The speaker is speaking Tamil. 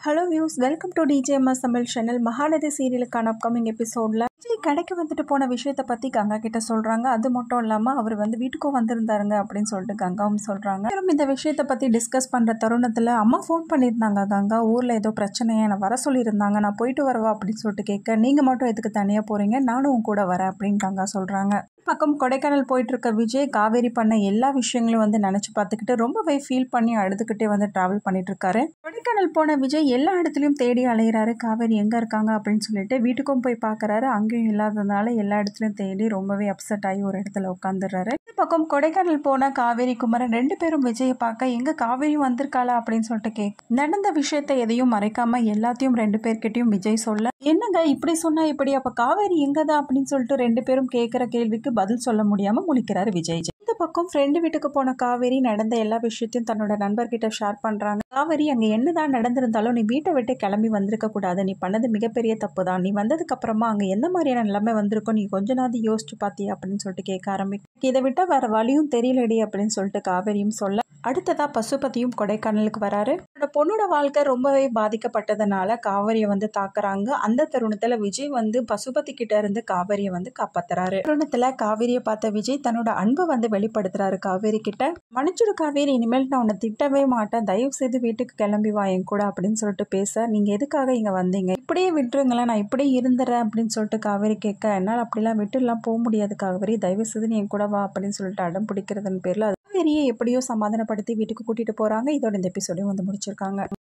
hello views welcome to DJMS Tamil channel Mahanadhi சீரியலுக்கான அப்கமிங் எபிசோடில் விஜய் கடைக்கு வந்துட்டு போன விஷயத்தை பற்றி கங்கா கிட்ட சொல்கிறாங்க அது மட்டும் இல்லாமல் அவர் வந்து வீட்டுக்கும் வந்திருந்தாருங்க அப்படின்னு சொல்லிட்டு கங்காவும் சொல்கிறாங்க மேலும் இந்த விஷயத்தை பற்றி டிஸ்கஸ் பண்ணுற தருணத்தில் அம்மா ஃபோன் பண்ணியிருந்தாங்க கங்கா ஊரில் ஏதோ பிரச்சனையை என்னை வர சொல்லியிருந்தாங்க நான் போயிட்டு வரவா அப்படின்னு சொல்லிட்டு கேட்க நீங்கள் மட்டும் எதுக்கு தனியாக போகிறீங்க நானும் உன் கூட வரேன் அப்படின்னு கங்கா சொல்கிறாங்க பக்கம் கொடைக்கானல் போயிட்டு இருக்க விஜய் காவேரி பண்ண எல்லா விஷயங்களும் வந்து நினச்சி பார்த்துக்கிட்டு ரொம்பவே ஃபீல் பண்ணி அழுதுகிட்டே வந்து ட்ராவல் பண்ணிட்டு இருக்காரு கொடைக்கானல் போன விஜய் எல்லா இடத்துலையும் தேடி அலையிறாரு காவேரி எங்கே இருக்காங்க அப்படின்னு சொல்லிட்டு வீட்டுக்கும் போய் பார்க்குறாரு அங்கேயும் இல்லாததுனால எல்லா இடத்துலையும் தேடி ரொம்பவே அப்செட் ஆகி ஒரு இடத்துல உட்காந்துடுறாரு இந்த பக்கம் கொடைக்கானல் போன காவேரி குமரன் ரெண்டு பேரும் விஜயை பார்க்க எங்கே காவேரி வந்திருக்காளா அப்படின்னு சொல்லிட்டு கேக் நடந்த விஷயத்தை எதையும் மறைக்காம எல்லாத்தையும் ரெண்டு பேர்கிட்டயும் விஜய் சொல்ல என்னங்க இப்படி சொன்னா இப்படி அப்ப காவேரி எங்கதான் அப்படின்னு சொல்லிட்டு ரெண்டு பேரும் கேட்குற கேள்விக்கு பதில் சொல்ல முடியாம முழிக்கிறாரு விஜய் இந்த பக்கம் ஃப்ரெண்டு வீட்டுக்கு போன காவேரி நடந்த எல்லா விஷயத்தையும் தன்னோட நண்பர்கிட்ட ஷேர் பண்றாங்க காவேரி அங்க என்னதான் நடந்திருந்தாலும் நீ வீட்டை விட்டு கிளம்பி வந்திருக்க கூடாது நீ பண்ணது மிகப்பெரிய தப்பு தான் நீ வந்ததுக்கு அப்புறமா அங்க எந்த மாதிரியான நிலைமை வந்திருக்கோ நீ கொஞ்ச நாள் யோசிச்சு பாத்தியா அப்படின்னு சொல்லிட்டு கேட்க ஆரம்பிக்கும் இதை விட்டா வேற வழியும் தெரியலடி அப்படின்னு சொல்லிட்டு காவேரியும் சொல்ல அடுத்ததா பசுபதியும் கொடைக்கானலுக்கு வராரு அவரோட பொண்ணோட வாழ்க்கை ரொம்பவே பாதிக்கப்பட்டதுனால காவேரியை வந்து தாக்குறாங்க அந்த தருணத்துல விஜய் வந்து பசுபதி கிட்ட இருந்து காவேரியை வந்து காப்பாத்துறாரு தருணத்துல காவேரியை பார்த்த விஜய் தன்னோட அன்பை வந்து வெளிப்படுத்துறாரு காவேரி கிட்ட மன்னிச்சுடு காவேரி இனிமேல் நான் உன்னை திட்டவே மாட்டேன் தயவு செய்து வீட்டுக்கு கிளம்பி வா என் கூட அப்படின்னு சொல்லிட்டு பேச நீங்க எதுக்காக இங்க வந்தீங்க இப்படியே விட்டுருங்களேன் நான் இப்படியே இருந்துறேன் அப்படின்னு சொல்லிட்டு காவேரி கேட்க என்னால் அப்படிலாம் விட்டுலாம் போக முடியாது காவேரி தயவு செய்து நீ என் கூட வா அப்படின்னு சொல்லிட்டு அடம் பிடிக்கிறதன் பேர்ல காவேரியை எப்படியோ சமாதானப்படுத்தி வீட்டுக்கு கூட்டிட்டு போறாங்க இதோட இந்த எபிசோடையும் வந்து முடிச்சிருக்காங்க